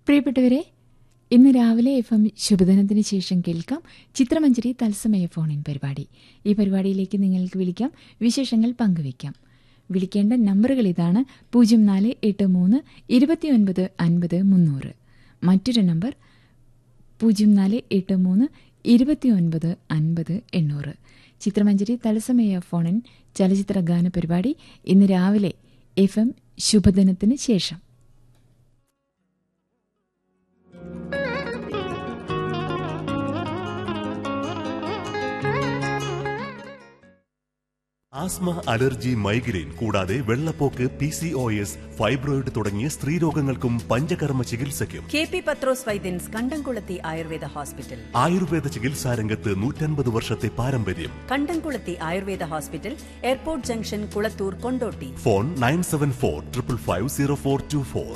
പ്രിയപ്പെട്ടവരെ ഇന്ന് രാവിലെ എഫ് എം ശുഭദിനത്തിന് ശേഷം കേൾക്കാം ചിത്രമഞ്ജരി തത്സമയ ഫോണിൻ പരിപാടി ഈ പരിപാടിയിലേക്ക് നിങ്ങൾക്ക് വിളിക്കാം വിശേഷങ്ങൾ പങ്കുവയ്ക്കാം വിളിക്കേണ്ട നമ്പറുകൾ ഇതാണ് പൂജ്യം നാല് എട്ട് മൂന്ന് ഇരുപത്തിയൊൻപത് അൻപത് മുന്നൂറ് മറ്റൊരു നമ്പർ പൂജ്യം നാല് എട്ട് മൂന്ന് ഇരുപത്തിയൊൻപത് അൻപത് എണ്ണൂറ് ചിത്രമഞ്ജരി തത്സമയ ഫോണിൻ ചലച്ചിത്ര ഗാന പരിപാടി ഇന്ന് രാവിലെ എഫ് എം ശുഭദിനത്തിന് ശേഷം ആസ്മ അലർജി മൈഗ്രെയിൻ കൂടാതെ വെള്ളപ്പോക്ക് P C O S fibroid തുടങ്ങിയ സ്ത്രീരോഗങ്ങൾക്കും പഞ്ചകർമ്മ ചികിത്സയ്ക്കും കെ പി പത്രോസ് വൈദ്യൻസ് കണ്ടംകുളത്തി ആയുർവേദ ഹോസ്പിറ്റൽ ആയുർവേദ ചികിത്സാ രംഗത്ത് നൂറ്റൻപത് വർഷത്തെ പാരമ്പര്യം കണ്ടംകുളത്തി Ayurveda hospital airport junction Kulathur Kondotty phone nine seven four triple five zero four two four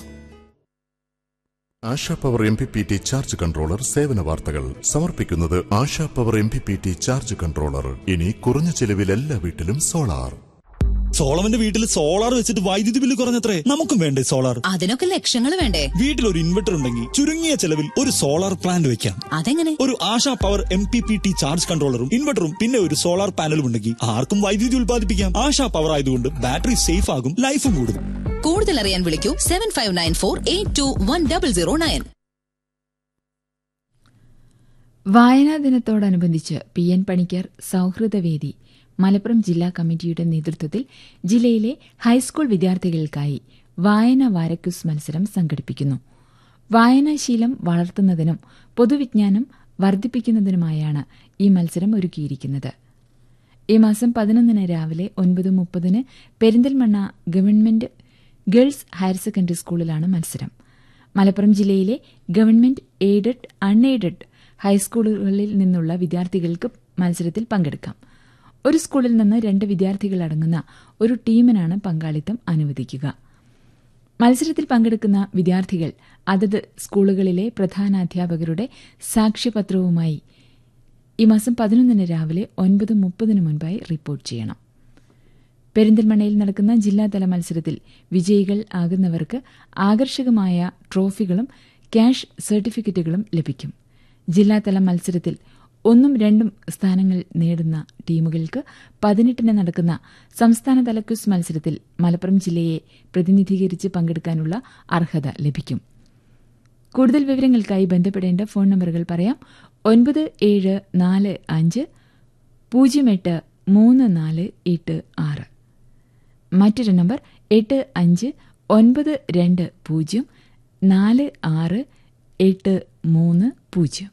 Asha power M P P T charge controller സേവന വാർത്തകൾ സമർപ്പിക്കുന്നത് Asha power M P P T charge controller ഇനി കുറഞ്ഞ ചെലവിൽ എല്ലാ വീട്ടിലും സോളാർ സോളമന്റെ വീട്ടിൽ സോളാർ വെച്ചിട്ട് വൈദ്യുതി ബില്ല് കുറഞ്ഞത്രേ നമുക്കും വേണ്ടേ സോളാർ അതിനൊക്കെ ലക്ഷങ്ങൾ വേണ്ടേ വീട്ടിൽ ഒരു ഇൻവെർട്ടർ ഉണ്ടെങ്കിൽ ചുരുങ്ങിയ ചെലവിൽ ഒരു സോളാർ പ്ലാന്റ് വെക്കാം അതെങ്ങനെ ഒരു Asha power M P P T charge കൺട്രോളറും ഇൻവെർട്ടറും പിന്നെ ഒരു സോളാർ പാനലും ഉണ്ടെങ്കിൽ ആർക്കും വൈദ്യുതി ഉൽപ്പാദിപ്പിക്കാം ആശാ പവർ ആയതുകൊണ്ട് ബാറ്ററി സേഫ് ആകും ലൈഫും കൂടും കൂടുതൽ അറിയാൻ വിളിക്കൂ seven five nine four eight two one double zero nine വായനാ ദിനത്തോടനുബന്ധിച്ച് പി എൻ പണിക്കർ സൌഹൃദവേദി മലപ്പുറം ജില്ലാ കമ്മിറ്റിയുടെ നേതൃത്വത്തിൽ ജില്ലയിലെ ഹൈസ്കൂൾ വിദ്യാർത്ഥികൾക്കായി വായന വാരക്യൂസ് മത്സരം സംഘടിപ്പിക്കുന്നു വായനാശീലം വളർത്തുന്നതിനും പൊതുവിജ്ഞാനം വർദ്ധിപ്പിക്കുന്നതിനുമായാണ് ഈ മത്സരം ഒരുക്കിയിരിക്കുന്നത് ഈ മാസം പതിനൊന്നിന് രാവിലെ ഒൻപത് മുപ്പതിന് Perinthalmanna government girls higher secondary സ്കൂളിലാണ് മത്സരം മലപ്പുറം ജില്ലയിലെ ഗവൺമെന്റ് എയ്ഡഡ് അൺഎയ്ഡഡ് ഹൈസ്കൂളുകളിൽ നിന്നുള്ള വിദ്യാർത്ഥികൾക്ക് മത്സരത്തിൽ പങ്കെടുക്കാം ഒരു സ്കൂളിൽ നിന്ന് രണ്ട് വിദ്യാർത്ഥികളടങ്ങുന്ന ഒരു ടീമിനാണ് പങ്കാളിത്തം അനുവദിക്കുക മത്സരത്തിൽ പങ്കെടുക്കുന്ന വിദ്യാർത്ഥികൾ അതത് സ്കൂളുകളിലെ പ്രധാനാധ്യാപകരുടെ സാക്ഷ്യപത്രവുമായി ഈ മാസം പതിനൊന്നിന് രാവിലെ ഒൻപത് മുപ്പതിന് മുൻപായി റിപ്പോർട്ട് ചെയ്യണം പെരിന്തൽമണ്ണയിൽ നടക്കുന്ന ജില്ലാതല മത്സരത്തിൽ വിജയികൾ ആകുന്നവർക്ക് ആകർഷകമായ ട്രോഫികളും ക്യാഷ് സർട്ടിഫിക്കറ്റുകളും ലഭിക്കും ജില്ലാതല മത്സരത്തിൽ ഒന്നും രണ്ടും സ്ഥാനങ്ങൾ നേടുന്ന ടീമുകൾക്ക് പതിനെട്ടിന് നടക്കുന്ന സംസ്ഥാനതല ക്വിസ് മത്സരത്തിൽ മലപ്പുറം ജില്ലയെ പ്രതിനിധീകരിച്ച് പങ്കെടുക്കാനുള്ള അർഹത ലഭിക്കും കൂടുതൽ വിവരങ്ങൾക്കായി ബന്ധപ്പെടേണ്ട ഫോൺ നമ്പറുകൾ പറയാം ഒൻപത് ഏഴ് നാല് അഞ്ച് പൂജ്യം എട്ട് മൂന്ന് നാല് എട്ട് ആറ് മറ്റൊരു നമ്പർ എട്ട് അഞ്ച് ഒൻപത് രണ്ട് പൂജ്യം നാല് ആറ് എട്ട് മൂന്ന് പൂജ്യം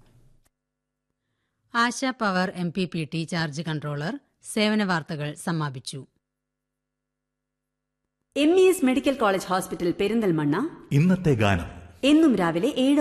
Asha power M P P T charge controller സേവന വാർത്തകൾ സമാപിച്ചു M E S medical college hospital Perinthalmanna ഇന്നത്തെ ഗാനം എന്നും രാവിലെ ഏഴ്